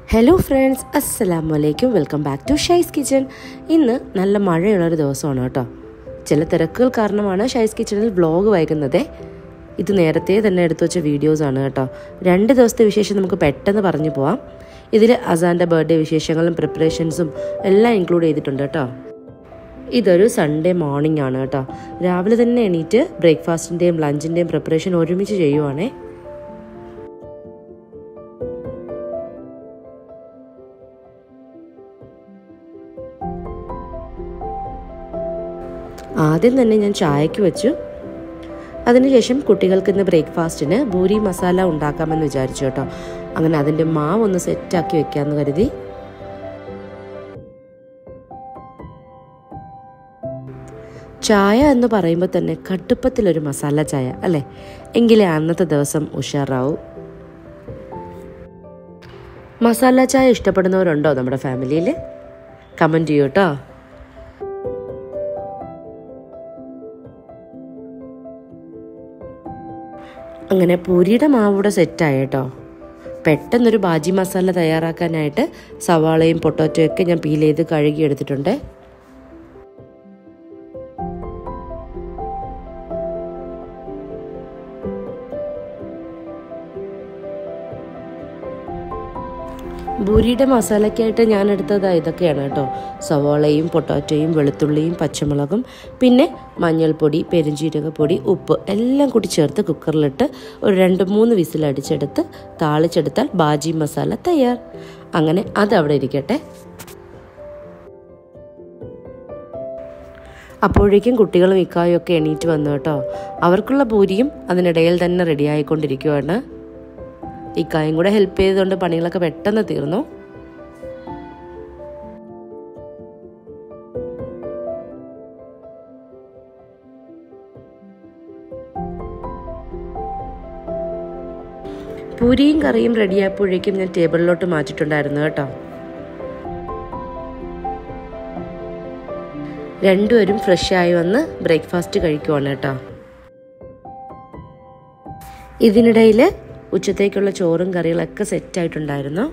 hello friends അസ്സലാമു അലൈക്കും welcome back to Shai's kitchen ഇന്ന് നല്ല മഴയുള്ളൊരു ദിവസമാണ് കേട്ടോ ചില തിരക്കുകൾ കാരണമാണ് ഷൈസ് കിച്ചണിൽ വ്ളോഗ് വൈകുന്നത് ഇത് നേരത്തെ തന്നെ എടുത്തു വെച്ച വീഡിയോസാണ് കേട്ടോ രണ്ട് ദിവസത്തെ വിശേഷം നമുക്ക് പെട്ടെന്ന് പറഞ്ഞു പോവാം ഇതിൽ അസാൻ്റെ ബർത്ത്ഡേ വിശേഷങ്ങളും പ്രിപ്പറേഷൻസും എല്ലാം ഇൻക്ലൂഡ് ചെയ്തിട്ടുണ്ട് കേട്ടോ ഇതൊരു സൺഡേ മോർണിംഗ് ആണ് കേട്ടോ രാവിലെ തന്നെ എണീറ്റ് ബ്രേക്ക്ഫാസ്റ്റിൻ്റെയും ലഞ്ചിൻ്റെയും പ്രിപ്പറേഷൻ ഒരുമിച്ച് ചെയ്യുവാണേ ആദ്യം തന്നെ ഞാൻ ചായക്ക് വെച്ചു അതിനുശേഷം കുട്ടികൾക്ക് ഇന്ന് ബ്രേക്ക്ഫാസ്റ്റിന് പൂരി മസാല ഉണ്ടാക്കാമെന്ന് വിചാരിച്ചു കേട്ടോ അങ്ങനെ അതിൻ്റെ മാവ് ഒന്ന് സെറ്റാക്കി വെക്കാമെന്ന് കരുതി ചായ എന്ന് പറയുമ്പോൾ തന്നെ കടുപ്പത്തിലൊരു മസാല ചായ അല്ലേ എങ്കിലേ അന്നത്തെ ദിവസം ഉഷാറാവും മസാല ചായ ഇഷ്ടപ്പെടുന്നവരുണ്ടോ നമ്മുടെ ഫാമിലിയിൽ കമൻറ്റ് ചെയ്യൂ കേട്ടോ അങ്ങനെ പൂരിയുടെ മാവൂടെ സെറ്റായി കേട്ടോ പെട്ടെന്നൊരു ബാജി മസാല തയ്യാറാക്കാനായിട്ട് സവാളയും പൊട്ടാറ്റോയും ഒക്കെ ഞാൻ പീൽ ചെയ്ത് കഴുകി എടുത്തിട്ടുണ്ട് ബൂരിയുടെ മസാലയ്ക്കായിട്ട് ഞാൻ എടുത്തത് ഇതൊക്കെയാണ് കേട്ടോ സവാളയും പൊട്ടാറ്റോയും വെളുത്തുള്ളിയും പച്ചമുളകും പിന്നെ മഞ്ഞൾപ്പൊടി പെരുംജീരകപ്പൊടി ഉപ്പ് എല്ലാം കൂടി ചേർത്ത് കുക്കറിലിട്ട് ഒരു രണ്ട് മൂന്ന് വിസിലടിച്ചെടുത്ത് താളിച്ചെടുത്താൽ ബാജി മസാല തയ്യാർ അങ്ങനെ അതവിടെ ഇരിക്കട്ടെ അപ്പോഴേക്കും കുട്ടികളും ഇക്കായും ഒക്കെ എണീറ്റ് വന്നു കേട്ടോ അവർക്കുള്ള പൂരിയും അതിനിടയിൽ തന്നെ റെഡി ആയിക്കൊണ്ടിരിക്കുവാണ് ഇക്കായും കൂടെ ഹെൽപ്പ് ചെയ്തുകൊണ്ട് പണികളൊക്കെ പെട്ടെന്ന് തീർന്നു പൂരിയും കറിയും റെഡിയായപ്പോഴേക്കും ഞാൻ ടേബിളിലോട്ട് മാറ്റിയിട്ടുണ്ടായിരുന്നു കേട്ടോ രണ്ടുപേരും ഫ്രഷ് ആയി വന്ന് ബ്രേക്ക്ഫാസ്റ്റ് കഴിക്കുവാണ് കേട്ടോ ഇതിനിടയിൽ ഉച്ചത്തേക്കുള്ള ചോറും കറികളൊക്കെ സെറ്റായിട്ടുണ്ടായിരുന്നു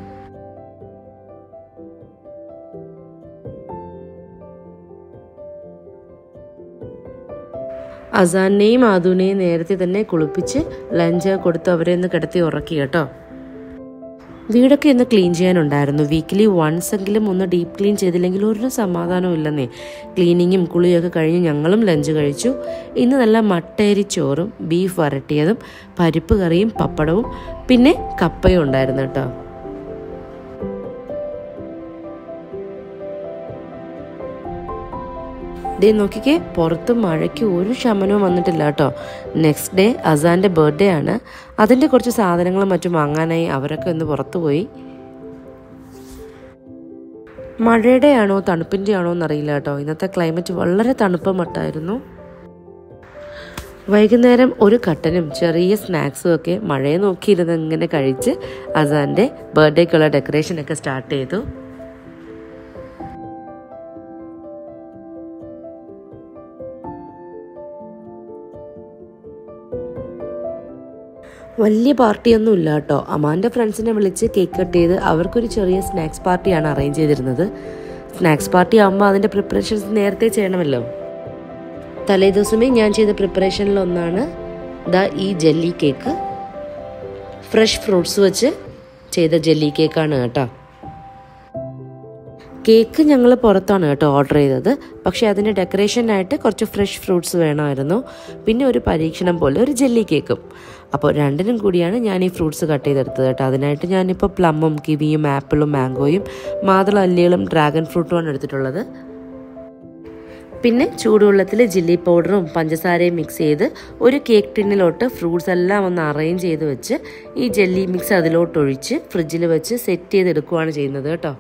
അസാനെയും ആദുനെയും നേരത്തെ തന്നെ കുളിപ്പിച്ച് ലഞ്ച് കൊടുത്ത് അവരെ ഒന്ന് കിടത്തി ഉറക്കി കേട്ടോ വീടൊക്കെ ഒന്ന് ക്ലീൻ ചെയ്യാനുണ്ടായിരുന്നു വീക്കിലി വൺസ് എങ്കിലും ഒന്ന് ഡീപ്പ് ക്ലീൻ ചെയ്തില്ലെങ്കിൽ ഒരു സമാധാനവും ഇല്ലെന്നേ ക്ലീനിങ്ങും കുളിയൊക്കെ കഴിഞ്ഞ് ഞങ്ങളും ലഞ്ച് കഴിച്ചു ഇന്ന് നല്ല മട്ടേരി ചോറും ബീഫ് വരട്ടിയതും പരിപ്പ് കറിയും പപ്പടവും പിന്നെ കപ്പയും ഉണ്ടായിരുന്നു കേട്ടോ ഡേ നോക്കിക്കേ പുറത്ത് മഴയ്ക്ക് ഒരു ശമനവും വന്നിട്ടില്ല കേട്ടോ നെക്സ്റ്റ് ഡേ അസാൻ്റെ ബർത്ത്ഡേ ആണ് അതിൻ്റെ കുറച്ച് സാധനങ്ങളും മറ്റും വാങ്ങാനായി അവരൊക്കെ ഒന്ന് പുറത്തു പോയി മഴയുടെ ആണോ തണുപ്പിൻ്റെ ആണോ എന്നറിയില്ല കേട്ടോ ഇന്നത്തെ ക്ലൈമറ്റ് വളരെ തണുപ്പ് മട്ടായിരുന്നു വൈകുന്നേരം ഒരു കട്ടനും ചെറിയ സ്നാക്സും ഒക്കെ മഴയെ നോക്കിയിരുന്ന് ഇങ്ങനെ കഴിച്ച് അസാൻ്റെ ബർത്ത്ഡേക്കുള്ള ഡെക്കറേഷനൊക്കെ സ്റ്റാർട്ട് ചെയ്തു വലിയ പാർട്ടിയൊന്നും ഇല്ല കേട്ടോ അമാൻ്റെ ഫ്രണ്ട്സിനെ വിളിച്ച് കേക്ക് കട്ട് ചെയ്ത് അവർക്കൊരു ചെറിയ സ്നാക്സ് പാർട്ടിയാണ് അറേഞ്ച് ചെയ്തിരുന്നത് സ്നാക്സ് പാർട്ടി ആകുമ്പോൾ അതിൻ്റെ പ്രിപ്പറേഷൻസ് നേരത്തെ ചെയ്യണമല്ലോ തലേ ദിവസമേ ഞാൻ ചെയ്ത പ്രിപ്പറേഷനിൽ ഒന്നാണ് ദാ ഈ ജെല്ലി കേക്ക് ഫ്രഷ് ഫ്രൂട്ട്സ് വെച്ച് ചെയ്ത ജെല്ലി കേക്കാണ് കേട്ടോ കേക്ക് ഞങ്ങൾ പുറത്താണ് കേട്ടോ ഓർഡർ ചെയ്തത് പക്ഷേ അതിൻ്റെ ഡെക്കറേഷനായിട്ട് കുറച്ച് ഫ്രഷ് ഫ്രൂട്ട്സ് വേണമായിരുന്നു പിന്നെ ഒരു പരീക്ഷണം പോലെ ഒരു ജെല്ലി കേക്കും അപ്പോൾ രണ്ടിനും കൂടിയാണ് ഞാൻ ഈ ഫ്രൂട്ട്സ് കട്ട് ചെയ്തെടുത്തത് കേട്ടോ അതിനായിട്ട് ഞാനിപ്പോൾ പ്ലമ്മും കിവിയും ആപ്പിളും മാംഗോയും മാതള അല്ലികളും ഡ്രാഗൺ ഫ്രൂട്ടുമാണ് എടുത്തിട്ടുള്ളത് പിന്നെ ചൂടുവെള്ളത്തിൽ ജില്ലി പൗഡറും പഞ്ചസാരയും മിക്സ് ചെയ്ത് ഒരു കേക്ക് ടിന്നിലോട്ട് ഫ്രൂട്ട്സ് എല്ലാം ഒന്ന് അറേഞ്ച് ചെയ്ത് വെച്ച് ഈ ജെല്ലി മിക്സ് അതിലോട്ട് ഒഴിച്ച് ഫ്രിഡ്ജിൽ വെച്ച് സെറ്റ് ചെയ്തെടുക്കുകയാണ് ചെയ്യുന്നത് കേട്ടോ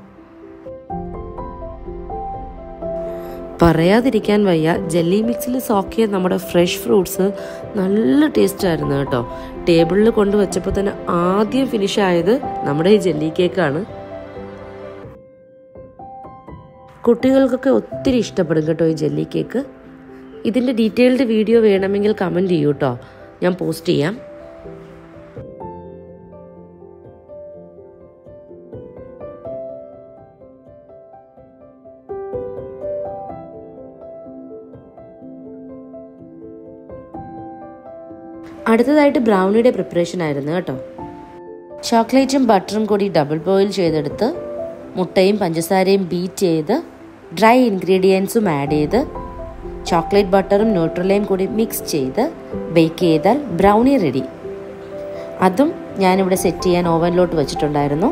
പറയാതിരിക്കാൻ വയ്യ ജെല്ലി മിക്സിൽ സോക്കിയ നമ്മുടെ ഫ്രഷ് ഫ്രൂട്ട്സ് നല്ല ടേസ്റ്റ് ആയിരുന്നു കേട്ടോ ടേബിളിൽ കൊണ്ടുവച്ചപ്പോൾ തന്നെ ആദ്യം ഫിനിഷ് ആയത് നമ്മുടെ ഈ ജെല്ലി കേക്കാണ് കുട്ടികൾക്കൊക്കെ ഒത്തിരി ഇഷ്ടപ്പെടും കേട്ടോ ഈ ജെല്ലി കേക്ക് ഇതിൻ്റെ ഡീറ്റെയിൽഡ് വീഡിയോ വേണമെങ്കിൽ കമൻറ്റ് ചെയ്യൂ കേട്ടോ ഞാൻ പോസ്റ്റ് ചെയ്യാം അടുത്തതായിട്ട് ബ്രൗണിയുടെ പ്രിപ്പറേഷൻ ആയിരുന്നു കേട്ടോ ചോക്ലേറ്റും ബട്ടറും കൂടി ഡബിൾ ബോയിൽ ചെയ്തെടുത്ത് മുട്ടയും പഞ്ചസാരയും ബീറ്റ് ചെയ്ത് ഡ്രൈ ഇൻഗ്രീഡിയൻസും ആഡ് ചെയ്ത് ചോക്ലേറ്റ് ബട്ടറും ന്യൂട്രലയും കൂടി മിക്സ് ചെയ്ത് ബേക്ക് ചെയ്താൽ ബ്രൗണി റെഡി അതും ഞാനിവിടെ സെറ്റ് ചെയ്യാൻ ഓവനിലോട്ട് വെച്ചിട്ടുണ്ടായിരുന്നു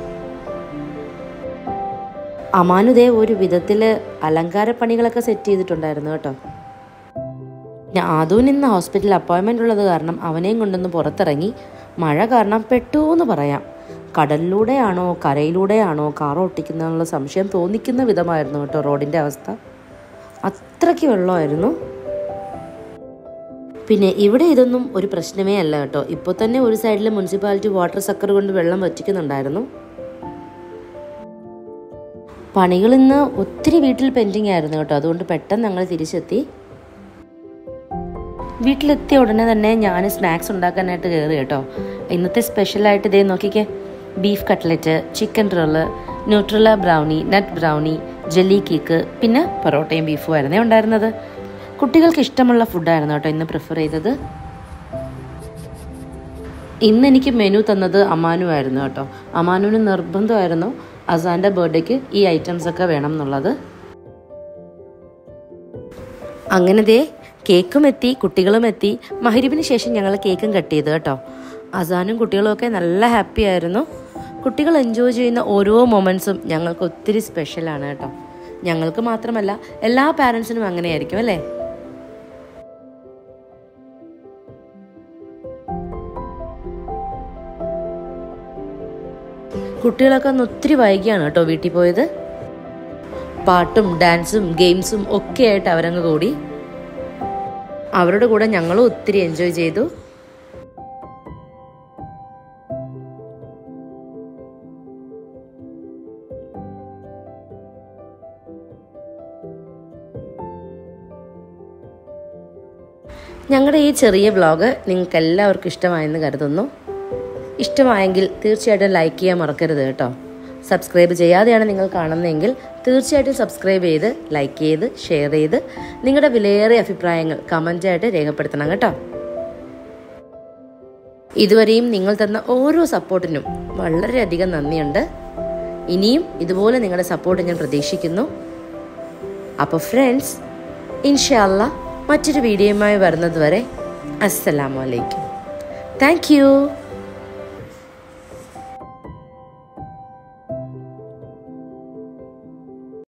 അമാനുദേ ഒരു വിധത്തിൽ അലങ്കാര പണികളൊക്കെ സെറ്റ് ചെയ്തിട്ടുണ്ടായിരുന്നു കേട്ടോ പിന്നെ ആദൂന് ഇന്ന് ഹോസ്പിറ്റൽ അപ്പോയിൻമെൻ്റ് ഉള്ളത് കാരണം അവനെയും കൊണ്ടൊന്ന് പുറത്തിറങ്ങി മഴ കാരണം പെട്ടു എന്ന് പറയാം കടലിലൂടെയാണോ കരയിലൂടെയാണോ കാർ ഓട്ടിക്കുന്നതിനുള്ള സംശയം തോന്നിക്കുന്ന വിധമായിരുന്നു കേട്ടോ റോഡിൻ്റെ അവസ്ഥ അത്രയ്ക്ക് വെള്ളമായിരുന്നു പിന്നെ ഇവിടെ ഇതൊന്നും ഒരു പ്രശ്നമേ അല്ല കേട്ടോ ഇപ്പോൾ തന്നെ ഒരു സൈഡിൽ മുനിസിപ്പാലിറ്റി വാട്ടർ സക്കർ കൊണ്ട് വെള്ളം വറ്റിക്കുന്നുണ്ടായിരുന്നു പണികൾ ഇന്ന് ഒത്തിരി വീട്ടിൽ പെൻഡിങ് ആയിരുന്നു കേട്ടോ അതുകൊണ്ട് പെട്ടെന്ന് ഞങ്ങൾ തിരിച്ചെത്തി വീട്ടിലെത്തിയ ഉടനെ തന്നെ ഞാൻ സ്നാക്സ് ഉണ്ടാക്കാനായിട്ട് കയറി കേട്ടോ ഇന്നത്തെ സ്പെഷ്യലായിട്ട് ഇതേ നോക്കിക്കേ beef cutlet chicken roll Nutella brownie nut brownie jelly cake പിന്നെ പൊറോട്ടയും ബീഫും ആയിരുന്നേ ഉണ്ടായിരുന്നത് കുട്ടികൾക്ക് ഇഷ്ടമുള്ള ഫുഡായിരുന്നു കേട്ടോ ഇന്ന് പ്രിഫർ ചെയ്തത് ഇന്ന് എനിക്ക് മെനു തന്നത് അമാനു ആയിരുന്നു കേട്ടോ അമാനുവിന് നിർബന്ധമായിരുന്നു അസാൻ്റെ ബർത്ത്ഡേക്ക് ഈ ഐറ്റംസ് ഒക്കെ വേണം എന്നുള്ളത് അങ്ങനെ ദേ കേക്കും എത്തി കുട്ടികളും എത്തി മഹരിബിന് ശേഷം ഞങ്ങൾ കേക്കും കട്ട് ചെയ്തു കേട്ടോ അസാനും കുട്ടികളും ഒക്കെ നല്ല ഹാപ്പി ആയിരുന്നു കുട്ടികൾ എൻജോയ് ചെയ്യുന്ന ഓരോ മൊമെൻറ്റ്സും ഞങ്ങൾക്ക് ഒത്തിരി സ്പെഷ്യലാണ് കേട്ടോ ഞങ്ങൾക്ക് മാത്രമല്ല എല്ലാ പാരൻസിനും അങ്ങനെയായിരിക്കും അല്ലേ കുട്ടികളൊക്കെ ഒന്ന് ഒത്തിരി വൈകിയാണ് കേട്ടോ വീട്ടിൽ പോയത് പാട്ടും ഡാൻസും ഗെയിംസും ഒക്കെ ആയിട്ട് അവരങ്ങ് കൂടി അവരുടെ കൂടെ ഞങ്ങളും ഒത്തിരി എൻജോയ് ചെയ്തു ഞങ്ങളുടെ ഈ ചെറിയ വ്ളോഗ് നിങ്ങൾക്ക് എല്ലാവർക്കും ഇഷ്ടമായെന്ന് കരുതുന്നു ഇഷ്ടമായെങ്കിൽ തീർച്ചയായിട്ടും ലൈക്ക് ചെയ്യാൻ മറക്കരുത് കേട്ടോ സബ്സ്ക്രൈബ് ചെയ്യാതെയാണ് നിങ്ങൾ കാണുന്നതെങ്കിൽ തീർച്ചയായിട്ടും സബ്സ്ക്രൈബ് ചെയ്ത് ലൈക്ക് ചെയ്ത് ഷെയർ ചെയ്ത് നിങ്ങളുടെ വിലയേറിയ അഭിപ്രായങ്ങൾ കമൻ്റായിട്ട് രേഖപ്പെടുത്തണം കേട്ടോ ഇതുവരെയും നിങ്ങൾ തന്ന ഓരോ സപ്പോർട്ടിനും വളരെയധികം നന്ദിയുണ്ട് ഇനിയും ഇതുപോലെ നിങ്ങളുടെ സപ്പോർട്ട് ഞാൻ പ്രതീക്ഷിക്കുന്നു അപ്പോൾ ഫ്രണ്ട്സ് ഇൻഷാല്ല മറ്റൊരു വീഡിയോയുമായി വരുന്നത് വരെ അസ്സലാമലൈക്കും താങ്ക് യു